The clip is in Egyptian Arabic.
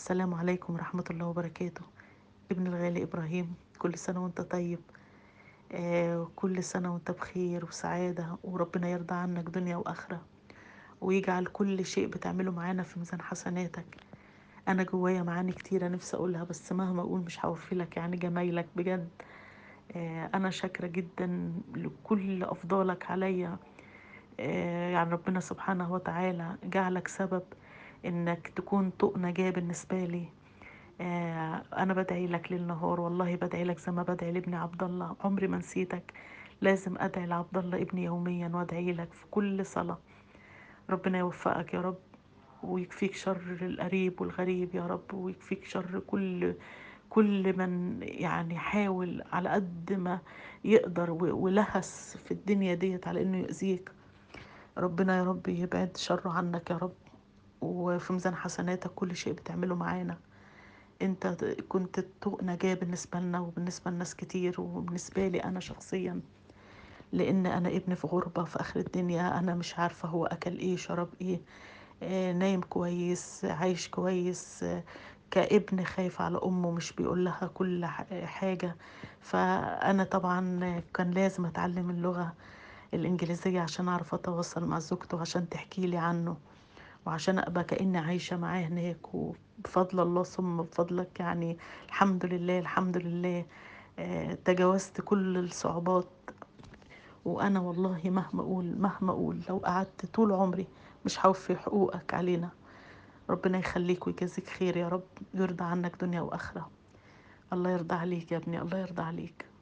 السلام عليكم ورحمة الله وبركاته ابن الغالي إبراهيم كل سنة وانت طيب آه كل سنة وانت بخير وسعادة وربنا يرضى عنك دنيا وآخرة ويجعل كل شيء بتعمله معانا في ميزان حسناتك أنا جوايا معاني كتيرة نفسي أقولها بس مهما أقول مش هوفي لك يعني جمايلك بجد آه أنا شاكرة جدا لكل أفضالك عليا آه يعني ربنا سبحانه وتعالى جعلك سبب إنك تكون طوق نجاة بالنسبة لي آه، انا بدعي لك ليل نهار والله بدعي لك زي ما بدعي لابني عبد الله عمري ما نسيتك لازم ادعي لعبد الله ابني يوميا وادعي لك في كل صلاة ربنا يوفقك يا رب ويكفيك شر القريب والغريب يا رب ويكفيك شر كل كل من يعني حاول على قد ما يقدر و- ولهس في الدنيا ديت على انه يؤذيك ربنا يا رب يبعد شره عنك يا رب وفي ميزان حسناتك كل شيء بتعمله معانا انت كنت طوق نجاة بالنسبة لنا وبالنسبة لناس كتير وبالنسبة لي انا شخصيا لان انا ابني في غربة في اخر الدنيا انا مش عارفة هو اكل ايه شرب ايه آه نايم كويس عايش كويس آه كابن خايف على امه مش بيقول لها كل ح- حاجة فانا طبعا كان لازم اتعلم اللغة الانجليزية عشان اعرف اتواصل مع زوجته عشان تحكي لي عنه وعشان ابقى كاني عايشه معاه هناك وبفضل الله ثم بفضلك يعني الحمد لله الحمد لله آه، تجاوزت كل الصعوبات وانا والله مهما اقول مهما اقول لو قعدت طول عمري مش هوفي حقوقك علينا ربنا يخليك ويجازيك خير يا رب يرضى عنك دنيا واخره الله يرضى عليك يا ابني الله يرضى عليك